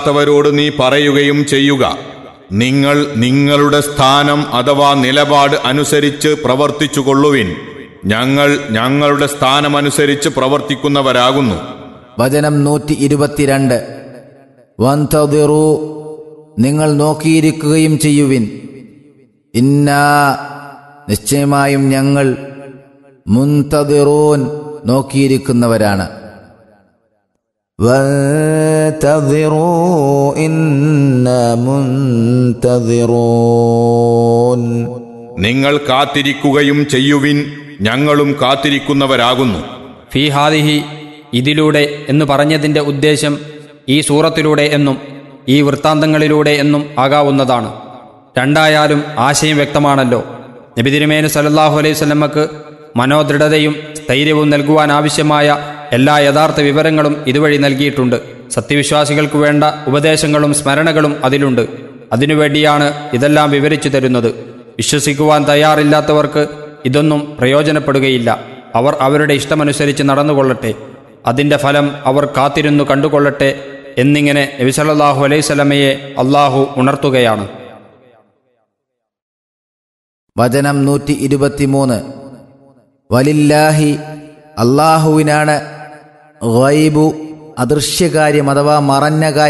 ത്തവരോട് നീ പറയുകയും ചെയ്യുക നിങ്ങൾ നിങ്ങളുടെ സ്ഥാനം അഥവാ നിലപാട് അനുസരിച്ച് പ്രവർത്തിച്ചു കൊള്ളുവിൻ ഞങ്ങൾ ഞങ്ങളുടെ സ്ഥാനമനുസരിച്ച് പ്രവർത്തിക്കുന്നവരാകുന്നു വചനം നൂറ്റി ഇരുപത്തിരണ്ട് വന്തതിറു നിങ്ങൾ നോക്കിയിരിക്കുകയും ചെയ്യുവിൻ ഇന്നാ നിശ്ചയമായും ഞങ്ങൾ മുന്തതിറൂൻ നോക്കിയിരിക്കുന്നവരാണ് وانتظروا إنا منتظرون നിങ്ങൾ കാത്തിരിക്കുകയും ചെയ്യുവിൻ ഞങ്ങളും കാത്തിരിക്കുന്നവരാകുന്നു ഫീ ഹാദിഹി ഇതിലൂടെ എന്ന് പറഞ്ഞതിൻ്റെ ഉദ്ദേശം ഈ സൂറത്തിലൂടെ എന്നും ഈ വൃത്താന്തങ്ങളിലൂടെ എന്നും ആകാവുന്നതാണ് രണ്ടായാലും ആശയം വ്യക്തമാണല്ലോ നബി തിരുമേന് സല്ലല്ലാഹു അലൈഹി സ്വലമ്മക്ക് മനോദൃഢതയും സ്ഥൈര്യവും നൽകുവാൻ ആവശ്യമായ എല്ലാ യഥാർത്ഥ വിവരങ്ങളും ഇതുവഴി നൽകിയിട്ടുണ്ട് സത്യവിശ്വാസികൾക്ക് വേണ്ട ഉപദേശങ്ങളും സ്മരണകളും അതിലുണ്ട് അതിനുവേണ്ടിയാണ് ഇതെല്ലാം വിവരിച്ചു തരുന്നത് വിശ്വസിക്കുവാൻ തയ്യാറില്ലാത്തവർക്ക് ഇതൊന്നും പ്രയോജനപ്പെടുകയില്ല അവർ അവരുടെ ഇഷ്ടമനുസരിച്ച് നടന്നുകൊള്ളട്ടെ അതിന്റെ ഫലം അവർ കാത്തിരുന്നു കണ്ടുകൊള്ളട്ടെ എന്നിങ്ങനെ നബിസല്ലാഹു അലൈഹി സ്വലമയെ അള്ളാഹു ഉണർത്തുകയാണ് വചനം നൂറ്റി ഇരുപത്തിമൂന്ന് വലില്ലാഹി അള്ളാഹുവിനാണ് ഗൈബു അദൃശ്യകാര്യം അഥവാ മറഞ്ഞ കാര്യം